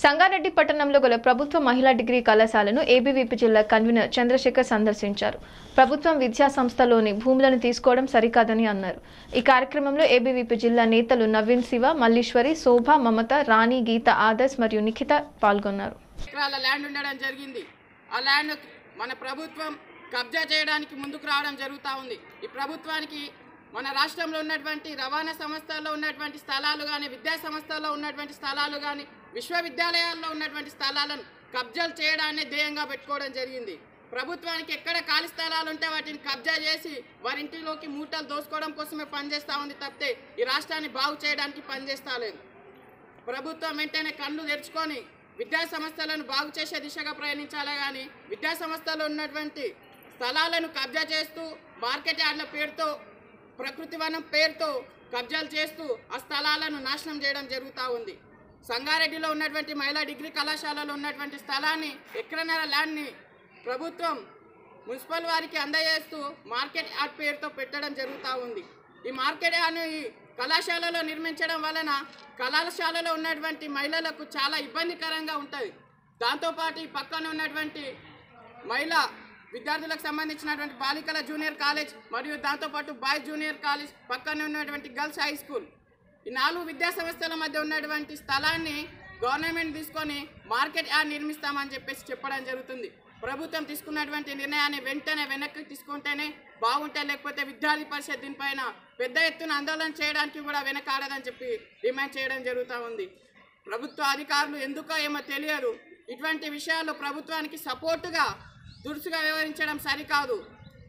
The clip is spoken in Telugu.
సంగారెడ్డి పట్టణంలో గల ప్రభుత్వ మహిళా డిగ్రీ కళాశాలను ఏబీవీపీ జిల్లా కన్వీనర్ చంద్రశేఖర్ సందర్శించారు ప్రభుత్వం విద్యా సంస్థలోని భూములను తీసుకోవడం సరికాదని అన్నారు ఈ కార్యక్రమంలో ఏబీవీపీ జిల్లా నేతలు నవీన్ శివ మల్లీశ్వరి శోభ మమత రాణి గీత ఆదర్శ్ మరియు నిఖిత పాల్గొన్నారు ఎకరాల ల్యాండ్ ఉండడం జరిగింది ఆ ల్యాండ్ మన ప్రభుత్వం కబ్జా చేయడానికి ముందుకు రావడం జరుగుతూ ఉంది ఈ ప్రభుత్వానికి మన రాష్ట్రంలో ఉన్నటువంటి రవాణా సంస్థల్లో ఉన్నటువంటి స్థలాలు కానీ విద్యా సంస్థల్లో ఉన్నటువంటి స్థలాలు కానీ విశ్వవిద్యాలయాల్లో ఉన్నటువంటి స్థలాలను కబ్జాలు చేయడాన్ని ధ్యేయంగా పెట్టుకోవడం జరిగింది ప్రభుత్వానికి ఎక్కడ ఖాళీ స్థలాలు ఉంటే వాటిని కబ్జా చేసి వారి ఇంటిలోకి మూటలు దోసుకోవడం కోసమే పనిచేస్తూ ఉంది తప్పితే ఈ రాష్ట్రాన్ని బాగు చేయడానికి పనిచేస్తా లేదు ప్రభుత్వం వెంటనే కళ్ళు తెరుచుకొని విద్యా సంస్థలను బాగు చేసే దిశగా ప్రయాణించాలి కానీ విద్యా సంస్థలో ఉన్నటువంటి స్థలాలను కబ్జా చేస్తూ మార్కెట్ యార్డ్ల పేరుతో ప్రకృతి వనం పేరుతో కబ్జాలు చేస్తూ ఆ స్థలాలను నాశనం చేయడం జరుగుతూ ఉంది సంగారెడ్డిలో ఉన్నటువంటి మహిళా డిగ్రీ కళాశాలలో ఉన్నటువంటి స్థలాన్ని ఎక్కడన్నర ల్యాండ్ని ప్రభుత్వం మున్సిపల్ వారికి అందజేస్తూ మార్కెట్ యార్డ్ పేరుతో పెట్టడం జరుగుతూ ఉంది ఈ మార్కెట్ యార్డ్ను ఈ కళాశాలలో నిర్మించడం వలన కళాశాలలో ఉన్నటువంటి మహిళలకు చాలా ఇబ్బందికరంగా ఉంటుంది దాంతోపాటు ఈ పక్కన ఉన్నటువంటి మహిళా విద్యార్థులకు సంబంధించినటువంటి బాలికల జూనియర్ కాలేజ్ మరియు దాంతోపాటు బాయ్స్ జూనియర్ కాలేజ్ పక్కనే ఉన్నటువంటి గర్ల్స్ హై స్కూల్ ఈ నాలుగు విద్యా సంస్థల మధ్య ఉన్నటువంటి స్థలాన్ని గవర్నమెంట్ తీసుకొని మార్కెట్ యార్డ్ నిర్మిస్తామని చెప్పేసి చెప్పడం జరుగుతుంది ప్రభుత్వం తీసుకున్నటువంటి నిర్ణయాన్ని వెంటనే వెనక్కి తీసుకుంటేనే బాగుంటే లేకపోతే విద్యార్థి పరిషత్ దీనిపైన పెద్ద ఎత్తున ఆందోళన చేయడానికి కూడా వెనకాడదని చెప్పి డిమాండ్ చేయడం జరుగుతూ ఉంది ప్రభుత్వ అధికారులు ఎందుకో ఏమో తెలియదు ఇటువంటి విషయాల్లో ప్రభుత్వానికి సపోర్టుగా దురుసుగా వ్యవహరించడం సరికాదు